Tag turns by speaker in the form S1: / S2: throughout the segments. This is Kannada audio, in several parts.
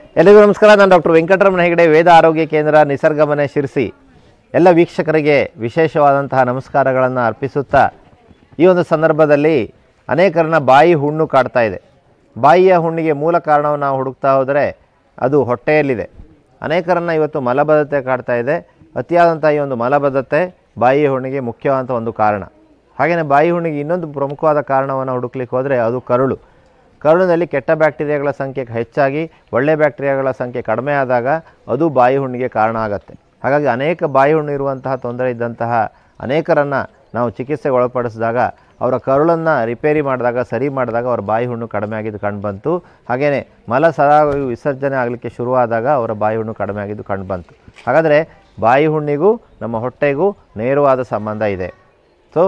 S1: ಎಲ್ಲರಿಗೂ ನಮಸ್ಕಾರ ನಾನು ಡಾಕ್ಟರ್ ವೆಂಕಟರಮಣ ಹೆಗಡೆ ವೇದ ಆರೋಗ್ಯ ಕೇಂದ್ರ ನಿಸರ್ಗಮನೆ ಶಿರಸಿ ಎಲ್ಲ ವೀಕ್ಷಕರಿಗೆ ವಿಶೇಷವಾದಂತಹ ನಮಸ್ಕಾರಗಳನ್ನು ಅರ್ಪಿಸುತ್ತಾ ಈ ಒಂದು ಸಂದರ್ಭದಲ್ಲಿ ಅನೇಕರನ್ನ ಬಾಯಿ ಹುಣ್ಣು ಕಾಡ್ತಾ ಇದೆ ಬಾಯಿಯ ಹುಣ್ಣಿಗೆ ಮೂಲ ಕಾರಣವನ್ನು ನಾವು ಹುಡುಕ್ತಾ ಹೋದರೆ ಅದು ಹೊಟ್ಟೆಯಲ್ಲಿದೆ ಅನೇಕರನ್ನ ಇವತ್ತು ಮಲಬದ್ಧತೆ ಕಾಡ್ತಾ ಇದೆ ಅತಿಯಾದಂಥ ಈ ಒಂದು ಮಲಬದ್ಧತೆ ಬಾಯಿಯ ಹುಣ್ಣಿಗೆ ಮುಖ್ಯವಾದಂಥ ಒಂದು ಕಾರಣ ಹಾಗೆಯೇ ಬಾಯಿ ಹುಣ್ಣಿಗೆ ಇನ್ನೊಂದು ಪ್ರಮುಖವಾದ ಕಾರಣವನ್ನು ಹುಡುಕ್ಲಿಕ್ಕೆ ಹೋದರೆ ಅದು ಕರುಳು ಕರುಳಿನಲ್ಲಿ ಕೆಟ್ಟ ಬ್ಯಾಕ್ಟೀರಿಯಾಗಳ ಸಂಖ್ಯೆ ಹೆಚ್ಚಾಗಿ ಒಳ್ಳೆ ಬ್ಯಾಕ್ಟೀರಿಯಾಗಳ ಸಂಖ್ಯೆ ಕಡಿಮೆ ಆದಾಗ ಅದು ಬಾಯಿ ಹುಣ್ಣಿಗೆ ಕಾರಣ ಆಗುತ್ತೆ ಹಾಗಾಗಿ ಅನೇಕ ಬಾಯಿ ಹುಣ್ಣು ಇರುವಂತಹ ತೊಂದರೆ ಇದ್ದಂತಹ ಅನೇಕರನ್ನು ನಾವು ಚಿಕಿತ್ಸೆಗೆ ಒಳಪಡಿಸಿದಾಗ ಅವರ ಕರುಳನ್ನು ರಿಪೇರಿ ಮಾಡಿದಾಗ ಸರಿ ಮಾಡಿದಾಗ ಅವರ ಬಾಯಿ ಹುಣ್ಣು ಕಡಿಮೆ ಆಗಿದ್ದು ಕಂಡು ಬಂತು ಹಾಗೆಯೇ ಮಲ ಸರಾಗವಾಗಿ ವಿಸರ್ಜನೆ ಆಗಲಿಕ್ಕೆ ಶುರುವಾದಾಗ ಅವರ ಬಾಯಿ ಹುಣ್ಣು ಕಡಿಮೆ ಆಗಿದ್ದು ಕಂಡು ಬಂತು ಹಾಗಾದರೆ ಬಾಯಿ ಹುಣ್ಣಿಗೂ ನಮ್ಮ ಹೊಟ್ಟೆಗೂ ನೇರವಾದ ಸಂಬಂಧ ಇದೆ ಸೊ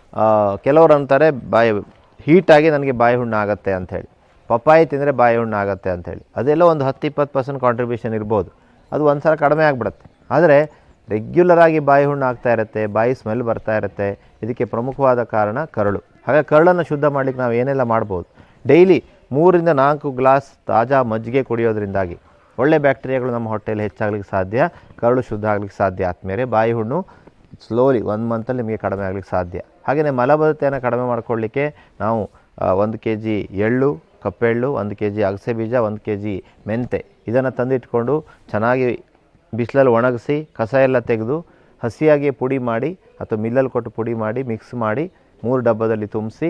S1: ಕೆಲವರು ಅಂತಾರೆ ಬಾಯಿ ಹೀಟಾಗಿ ನನಗೆ ಬಾಯಿ ಹುಣ್ಣು ಆಗುತ್ತೆ ಅಂಥೇಳಿ ಪಪ್ಪಾಯಿ ತಿಂದರೆ ಬಾಯಿ ಹುಣ್ಣು ಆಗುತ್ತೆ ಅಂಥೇಳಿ ಅದೆಲ್ಲ ಒಂದು ಹತ್ತು ಇಪ್ಪತ್ತು ಪರ್ಸೆಂಟ್ ಕಾಂಟ್ರಿಬ್ಯೂಷನ್ ಇರ್ಬೋದು ಅದು ಒಂದು ಸಲ ಕಡಿಮೆ ಆಗಿಬಿಡುತ್ತೆ ಆದರೆ ರೆಗ್ಯುಲರ್ ಆಗಿ ಬಾಯಿ ಹುಣ್ಣು ಆಗ್ತಾ ಇರುತ್ತೆ ಬಾಯಿ ಸ್ಮೆಲ್ ಬರ್ತಾ ಇರುತ್ತೆ ಇದಕ್ಕೆ ಪ್ರಮುಖವಾದ ಕಾರಣ ಕರಳು ಹಾಗಾಗಿ ಕರಳನ್ನು ಶುದ್ಧ ಮಾಡಲಿಕ್ಕೆ ನಾವು ಏನೆಲ್ಲ ಮಾಡ್ಬೋದು ಡೈಲಿ ಮೂರಿಂದ ನಾಲ್ಕು ಗ್ಲಾಸ್ ತಾಜಾ ಮಜ್ಜಿಗೆ ಕುಡಿಯೋದ್ರಿಂದಾಗಿ ಒಳ್ಳೆ ಬ್ಯಾಕ್ಟೀರಿಯಾಗಳು ನಮ್ಮ ಹೊಟ್ಟೆಯಲ್ಲಿ ಹೆಚ್ಚಾಗ್ಲಿಕ್ಕೆ ಸಾಧ್ಯ ಕರಳು ಶುದ್ಧ ಆಗ್ಲಿಕ್ಕೆ ಸಾಧ್ಯ ಆದಮೇಲೆ ಬಾಯಿ ಹುಣ್ಣು ಸ್ಲೋಲಿ ಒಂದು ಮಂತಲ್ಲಿ ನಿಮಗೆ ಕಡಿಮೆ ಆಗ್ಲಿಕ್ಕೆ ಸಾಧ್ಯ ಹಾಗೆಯೇ ಮಲಬದ್ಧತೆಯನ್ನು ಕಡಿಮೆ ಮಾಡ್ಕೊಳ್ಳಿಕ್ಕೆ ನಾವು ಆ, ಒಂದು ಕೆ ಜಿ ಎಳ್ಳು ಕಪ್ಪೆಳ್ಳು ಒಂದು ಕೆ ಜಿ ಅಗಸೆ ಬೀಜ ಒಂದು ಕೆ ಜಿ ಮೆಂತೆ ಇದನ್ನು ತಂದಿಟ್ಕೊಂಡು ಚೆನ್ನಾಗಿ ಬಿಸಿಲಲ್ಲಿ ಒಣಗಿಸಿ ಕಸ ಎಲ್ಲ ತೆಗೆದು ಹಸಿಯಾಗಿ ಪುಡಿ ಮಾಡಿ ಅಥವಾ ಮಿಲ್ಲಲ್ಲಿ ಕೊಟ್ಟು ಪುಡಿ ಮಾಡಿ ಮಿಕ್ಸ್ ಮಾಡಿ ಮೂರು ಡಬ್ಬದಲ್ಲಿ ತುಂಬಿಸಿ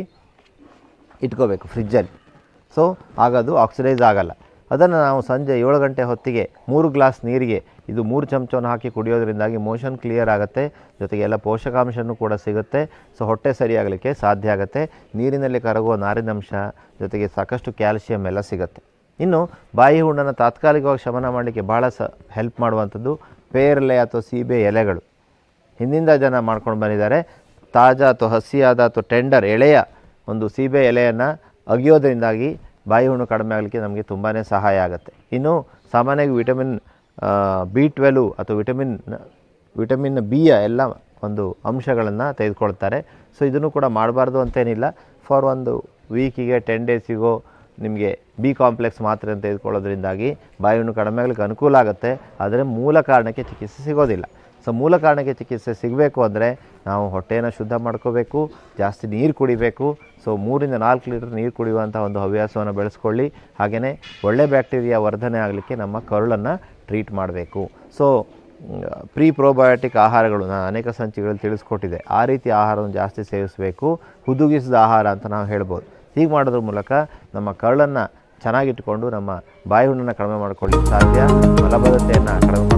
S1: ಇಟ್ಕೋಬೇಕು ಫ್ರಿಜ್ಜಲ್ಲಿ ಸೊ ಆಗ ಅದು ಆಕ್ಸಿಡೈಸ್ ಆಗಲ್ಲ ಅದನ್ನು ನಾವು ಸಂಜೆ ಏಳು ಗಂಟೆ ಹೊತ್ತಿಗೆ ಮೂರು ಗ್ಲಾಸ್ ನೀರಿಗೆ ಇದು ಮೂರು ಚಮಚವನ್ನು ಹಾಕಿ ಕುಡಿಯೋದ್ರಿಂದಾಗಿ ಮೋಷನ್ ಕ್ಲಿಯರ್ ಆಗುತ್ತೆ ಜೊತೆಗೆ ಎಲ್ಲ ಪೋಷಕಾಂಶನೂ ಕೂಡ ಸಿಗುತ್ತೆ ಸೊ ಹೊಟ್ಟೆ ಸರಿಯಾಗಲಿಕ್ಕೆ ಸಾಧ್ಯ ಆಗುತ್ತೆ ನೀರಿನಲ್ಲಿ ಕರಗುವ ನಾರಿನಂಶ ಜೊತೆಗೆ ಸಾಕಷ್ಟು ಕ್ಯಾಲ್ಸಿಯಂ ಎಲ್ಲ ಸಿಗುತ್ತೆ ಇನ್ನು ಬಾಯಿ ಹುಣ್ಣನ್ನು ತಾತ್ಕಾಲಿಕವಾಗಿ ಶಮನ ಮಾಡಲಿಕ್ಕೆ ಭಾಳ ಸ ಹೆಲ್ಪ್ ಮಾಡುವಂಥದ್ದು ಪೇರಲೆ ಅಥವಾ ಸೀಬೆ ಎಲೆಗಳು ಹಿಂದಿಂದ ಜನ ಮಾಡ್ಕೊಂಡು ಬಂದಿದ್ದಾರೆ ತಾಜಾ ಅಥವಾ ಹಸಿಯಾದ ಅಥವಾ ಟೆಂಡರ್ ಎಳೆಯ ಒಂದು ಸೀಬೆ ಎಲೆಯನ್ನು ಅಗಿಯೋದ್ರಿಂದಾಗಿ ಬಾಯಿ ಹುಣ್ಣು ಕಡಿಮೆ ಆಗಲಿಕ್ಕೆ ನಮಗೆ ತುಂಬಾ ಸಹಾಯ ಆಗುತ್ತೆ ಇನ್ನು ಸಾಮಾನ್ಯವಾಗಿ ವಿಟಮಿನ್ ಬಿ ಟ್ವೆಲ್ವ್ ಅಥವಾ ವಿಟಮಿನ್ ವಿಟಮಿನ್ ಬಿಯ ಎಲ್ಲ ಒಂದು ಅಂಶಗಳನ್ನು ತೆಗೆದುಕೊಳ್ತಾರೆ ಸೊ ಇದನ್ನು ಕೂಡ ಮಾಡಬಾರ್ದು ಅಂತೇನಿಲ್ಲ ಫಾರ್ ಒಂದು ವೀಕಿಗೆ ಟೆನ್ ಡೇಸಿಗೋ ನಿಮಗೆ ಬಿ ಕಾಂಪ್ಲೆಕ್ಸ್ ಮಾತ್ರೆ ಅಂತ ತೆಗೆದುಕೊಳ್ಳೋದ್ರಿಂದಾಗಿ ಬಾಯಿ ಹುಣ್ಣು ಕಡಿಮೆ ಆಗಲಿಕ್ಕೆ ಅನುಕೂಲ ಆಗುತ್ತೆ ಆದರೆ ಮೂಲ ಕಾರಣಕ್ಕೆ ಚಿಕಿತ್ಸೆ ಸಿಗೋದಿಲ್ಲ ಸೊ ಮೂಲ ಕಾರಣಕ್ಕೆ ಚಿಕಿತ್ಸೆ ಸಿಗಬೇಕು ಅಂದರೆ ನಾವು ಹೊಟ್ಟೆಯನ್ನು ಶುದ್ಧ ಮಾಡ್ಕೋಬೇಕು ಜಾಸ್ತಿ ನೀರು ಕುಡಿಬೇಕು ಸೊ ಮೂರಿಂದ ನಾಲ್ಕು ಲೀಟರ್ ನೀರು ಕುಡಿಯುವಂಥ ಒಂದು ಹವ್ಯಾಸವನ್ನು ಬೆಳೆಸ್ಕೊಳ್ಳಿ ಹಾಗೆಯೇ ಒಳ್ಳೆ ಬ್ಯಾಕ್ಟೀರಿಯಾ ವರ್ಧನೆ ಆಗಲಿಕ್ಕೆ ನಮ್ಮ ಕರುಳನ್ನು ಟ್ರೀಟ್ ಮಾಡಬೇಕು ಸೊ ಪ್ರೀ ಪ್ರೋಬಯೋಟಿಕ್ ಆಹಾರಗಳು ನಾನು ಅನೇಕ ಸಂಚಿಗಳಲ್ಲಿ ತಿಳಿಸ್ಕೊಟ್ಟಿದೆ ಆ ರೀತಿ ಆಹಾರವನ್ನು ಜಾಸ್ತಿ ಸೇವಿಸಬೇಕು ಹುದುಗಿಸಿದ ಆಹಾರ ಅಂತ ನಾವು ಹೇಳ್ಬೋದು ಹೀಗೆ ಮಾಡೋದ್ರ ಮೂಲಕ ನಮ್ಮ ಕರುಳನ್ನು ಚೆನ್ನಾಗಿಟ್ಟುಕೊಂಡು ನಮ್ಮ ಬಾಯಿ ಹುಣ್ಣನ್ನು ಕಡಿಮೆ ಮಾಡ್ಕೊಳ್ಳಿಕ್ಕೆ ಸಾಧ್ಯ ಮಲಬದ್ಧತೆಯನ್ನು ಕಡಿಮೆ